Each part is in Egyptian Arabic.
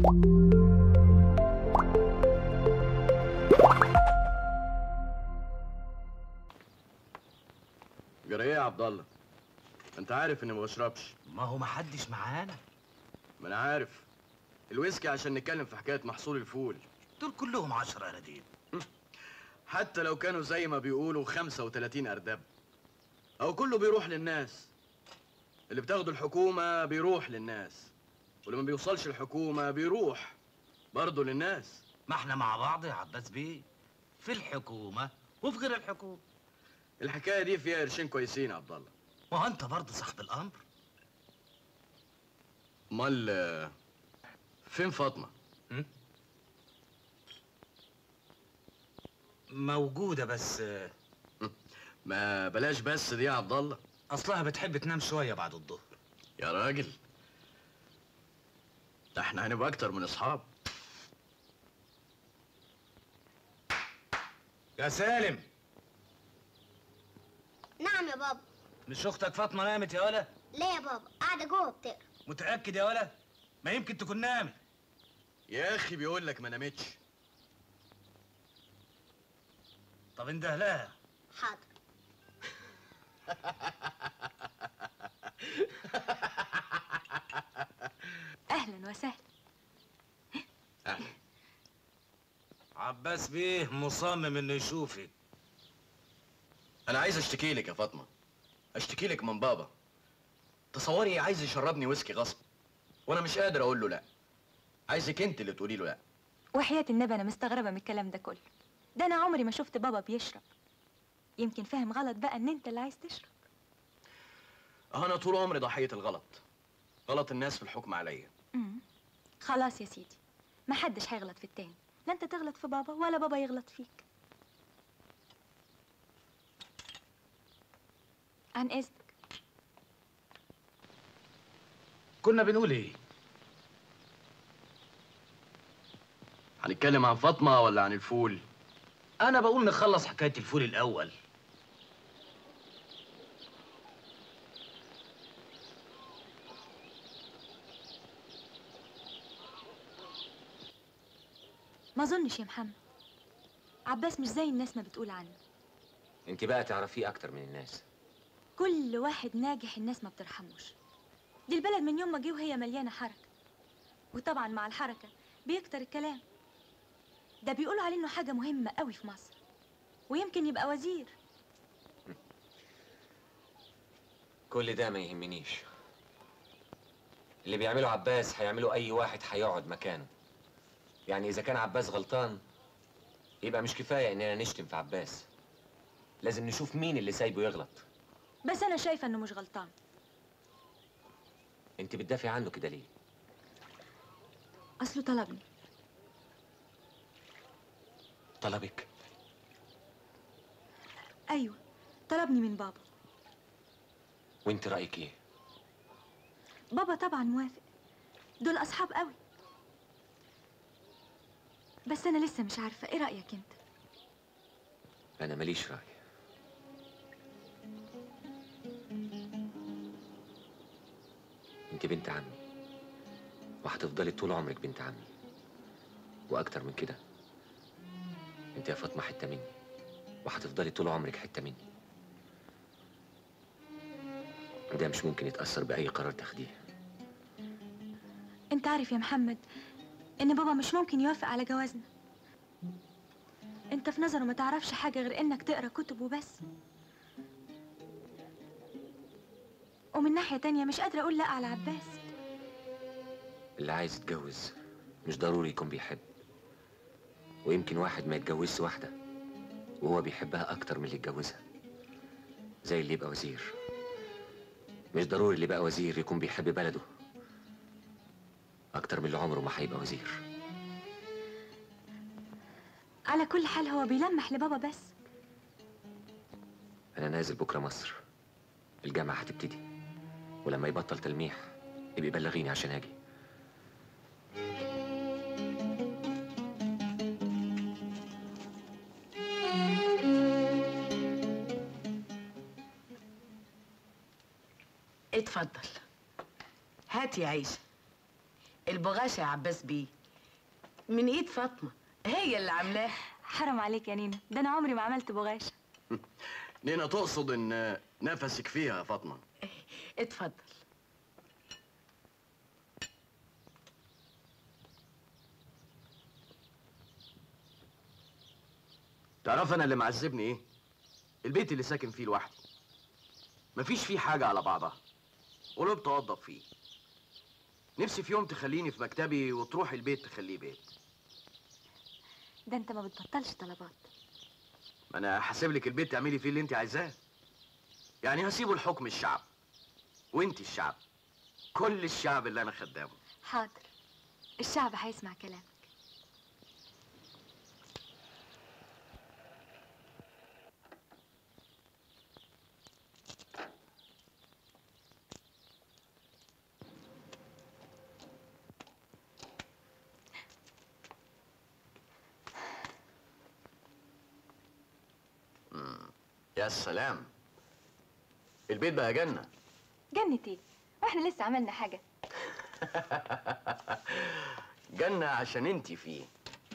جرى ايه يا عبد الله انت عارف اني ما بشربش ما هو محدش معانا ما انا عارف الويسكي عشان نتكلم في حكايه محصول الفول دول كلهم عشرة أناديل حتى لو كانوا زي ما بيقولوا 35 ارداب او كله بيروح للناس اللي بتاخده الحكومه بيروح للناس واللي ما بيوصلش الحكومه بيروح برضه للناس ما احنا مع بعض يا عباس بيه في الحكومة وفي غير الحكومة الحكايه دي فيها قرشين كويسين يا عبد الله ما هو انت برضه صاحب الأمر امال آه، فين فاطمه موجودة بس آه، ما بلاش بس دي يا عبد الله أصلها بتحب تنام شوية بعد الظهر يا راجل ده احنا هنبقى اكتر من اصحاب يا سالم نعم يا بابا مش أختك فاطمة نامت يا ولا ليه يا بابا قاعدة جوه بتقرا متأكد يا ولا ما يمكن تكون نامت يا اخي بيقول لك ما نامتش طب انده لها حاضر اهلا وسهلا عباس بيه مصمم انه يشوفك انا عايز اشتكي لك يا فاطمه اشتكي لك من بابا تصوري عايز يشربني ويسكي غصب وانا مش قادر اقول له لا عايزك انت اللي تقولي له لا وحياة النبي انا مستغربة من الكلام ده كله ده انا عمري ما شفت بابا بيشرب يمكن فاهم غلط بقى ان انت اللي عايز تشرب اه انا طول عمري ضحيه الغلط غلط الناس في الحكم عليا امم خلاص يا سيدي ما حدش هيغلط في التاني لا انت تغلط في بابا ولا بابا يغلط فيك عن اذنك كنا بنقول ايه هنتكلم عن فاطمه ولا عن الفول انا بقول نخلص حكاية الفول الأول ما اظنش يا محمد عباس مش زي الناس ما بتقول عنه انت بقى تعرفيه اكتر من الناس كل واحد ناجح الناس ما بترحموش دي البلد من يوم ما جه وهي مليانه حركه وطبعا مع الحركه بيكتر الكلام ده بيقولوا عليه انه حاجه مهمه قوي في مصر ويمكن يبقى وزير كل ده ما يهمنيش اللي بيعمله عباس هيعمله اي واحد هيقعد مكانه يعني اذا كان عباس غلطان يبقى مش كفايه اننا نشتم في عباس لازم نشوف مين اللي سايبه يغلط بس انا شايفه انه مش غلطان انت بتدافع عنه كده ليه اصله طلبني طلبك ايوه طلبني من بابا وانت رايك ايه بابا طبعا موافق دول اصحاب قوي بس انا لسه مش عارفه ايه رايك انت انا ماليش راي انت بنت عمي وهتفضلي طول عمرك بنت عمي واكتر من كده انت يا فاطمه حته مني وهتفضلي طول عمرك حته مني وده مش ممكن يتاثر باي قرار تاخديه انت عارف يا محمد ان بابا مش ممكن يوافق على جوازنا انت في نظره ما تعرفش حاجه غير انك تقرا كتب وبس ومن ناحيه تانية مش قادره اقول لا على عباس اللي عايز يتجوز مش ضروري يكون بيحب ويمكن واحد ما يتجوزش واحدة وهو بيحبها أكتر من اللي يتجوزها زي اللي يبقى وزير مش ضروري اللي يبقى وزير يكون بيحب بلده أكتر من اللي عمره ما هيبقى وزير على كل حال هو بيلمح لبابا بس أنا نازل بكرة مصر الجامعة هتبتدي ولما يبطل تلميح يبقى بلغيني عشان أجي اتفضل هات يا عيشة البن البغاشة يا عباس بيه من ايد فاطمة هي اللي عاملاه حرام عليك يا نينا ده انا عمري ما عملت بغاشه نينا تقصد ان نفسك فيها يا فاطمه اتفضل تعرف انا اللي معذبني ايه البيت اللي ساكن فيه لوحدي مفيش فيه حاجه على بعضها قلوب توضب فيه نفسي في يوم تخليني في مكتبي وتروح البيت تخليه بيت ده انت ما بتبطلش طلبات ما انا هسيب لك البيت تعملي فيه اللي انت عايزاه يعني هسيبه لحكم الشعب وانت الشعب كل الشعب اللي انا خدامه حاضر الشعب هيسمع كلامك يا سلام البيت بقى جنه جنة ايه واحنا لسه عملنا حاجه جنه عشان انت فيه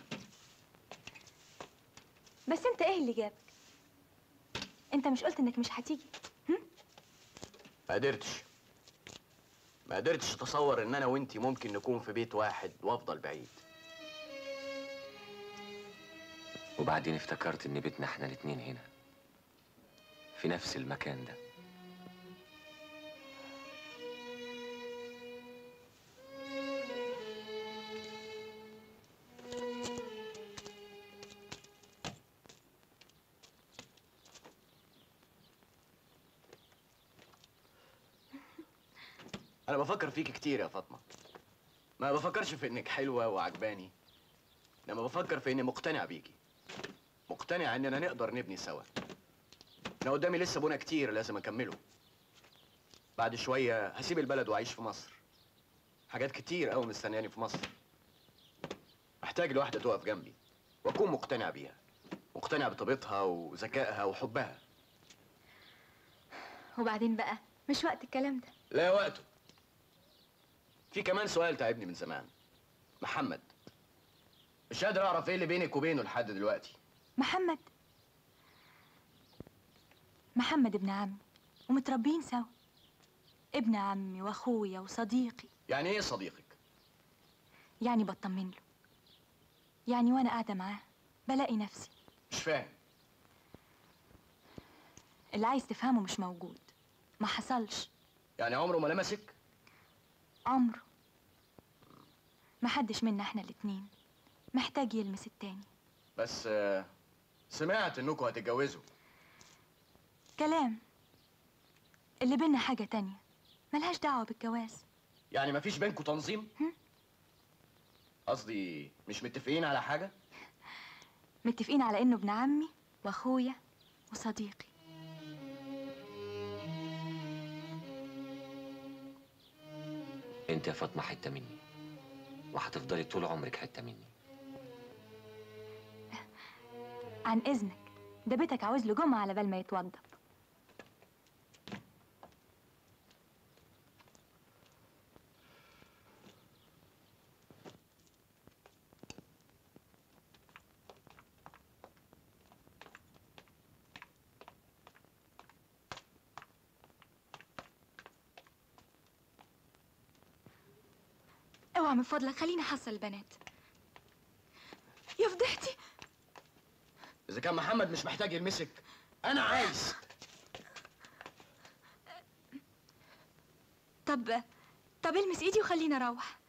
بس انت ايه اللي جابك انت مش قلت انك مش هتيجي ما قدرتش ما قدرتش اتصور ان انا وانت ممكن نكون في بيت واحد وافضل بعيد وبعدين افتكرت ان بيتنا احنا الاتنين هنا في نفس المكان ده انا بفكر فيك كتير يا فاطمه ما بفكرش في انك حلوه وعجباني لما بفكر في اني مقتنع بيكي مقتنع اننا نقدر نبني سوا انا قدامي لسه بنا كتير لازم اكمله بعد شويه هسيب البلد واعيش في مصر حاجات كتير قوي مستنياني في مصر محتاج لواحده تقف جنبي واكون مقتنع بيها مقتنع بطيبتها وذكائها وحبها وبعدين بقى مش وقت الكلام ده لا وقته في كمان سؤال تعبني من زمان محمد مش قادر اعرف ايه اللي بينك وبينه لحد دلوقتي محمد محمد ابن عمي ومتربيين سوا ابن عمي واخويا وصديقي يعني ايه صديقك يعني بطمن له يعني وانا قاعده معاه بلاقي نفسي مش فاهم اللي عايز تفهمه مش موجود ما حصلش يعني عمره ما لمسك عمره ما حدش منا احنا الاتنين محتاج يلمس التاني بس آه، سمعت انكم هتتجوزوا كلام اللي بينا حاجة تانية ملهاش دعوة بالجواز يعني مفيش بينكم تنظيم هم؟ قصدي مش متفقين على حاجه متفقين على انه ابن عمي واخويا وصديقي انت يا فاطمه حته مني وهتفضلي طول عمرك حته مني عن اذنك ده بيتك عاوز له جمعة على بال ما يتوضب اوعى من فضلك خليني احصل البنات يا فضحتي اذا كان محمد مش محتاج يلمسك انا عايز طب طب المس ايدي وخليني اروح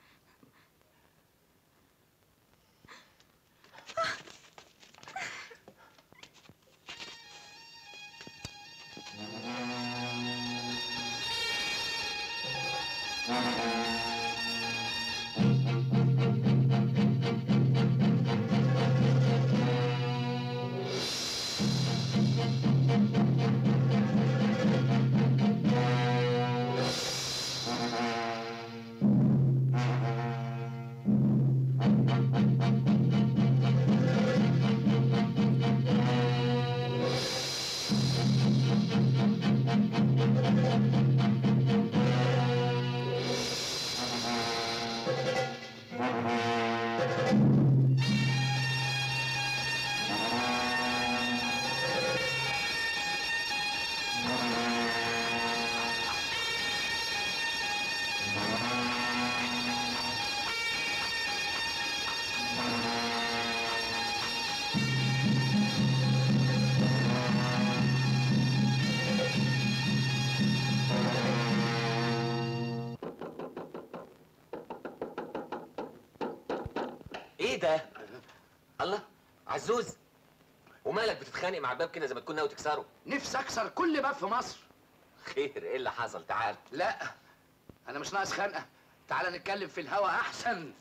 ايه ده؟ الله عزوز ومالك بتتخانق مع الباب كده زي ما تكون ناوي تكسره؟ نفسي اكسر كل باب في مصر خير ايه اللي حصل؟ تعال لا انا مش ناقص خنقه تعال نتكلم في الهوا احسن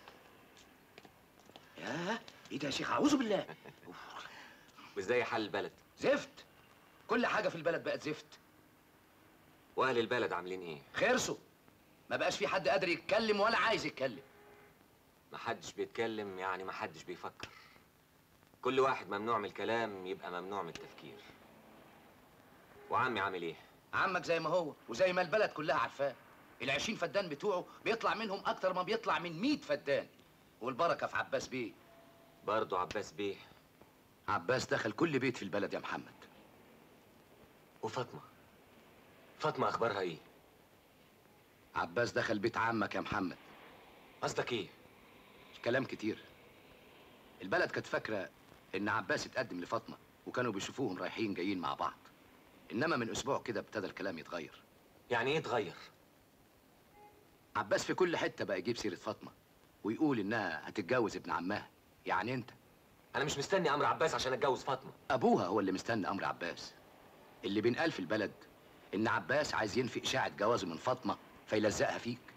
يا ايه ده يا شيخ اعوذ بالله وازاي حل البلد؟ زفت كل حاجه في البلد بقت زفت واهل البلد عاملين ايه؟ خرسوا ما بقاش في حد قادر يتكلم ولا عايز يتكلم محدش بيتكلم يعني محدش بيفكر كل واحد ممنوع من الكلام يبقى ممنوع من التفكير وعمي عامل ايه؟ عمك زي ما هو وزي ما البلد كلها عارفاه العشرين فدان بتوعه بيطلع منهم اكتر ما بيطلع من مية فدان والبركه في عباس بيه برضه عباس بيه عباس دخل كل بيت في البلد يا محمد وفاطمة فاطمة أخبارها إيه؟ عباس دخل بيت عمك يا محمد قصدك إيه؟ كلام كتير البلد كانت فاكره ان عباس اتقدم لفاطمه وكانوا بيشوفوهم رايحين جايين مع بعض انما من اسبوع كده ابتدى الكلام يتغير يعني إيه اتغير؟ عباس في كل حته بقى يجيب سيره فاطمه ويقول انها هتتجوز ابن عمها يعني انت أنا مش مستني أمر عباس عشان أتجوز فاطمة ابوها هو اللي مستني امر عباس اللي بينقال في البلد ان عباس عايز ينفي اشاعه جوازه من فاطمه فيلزقها فيك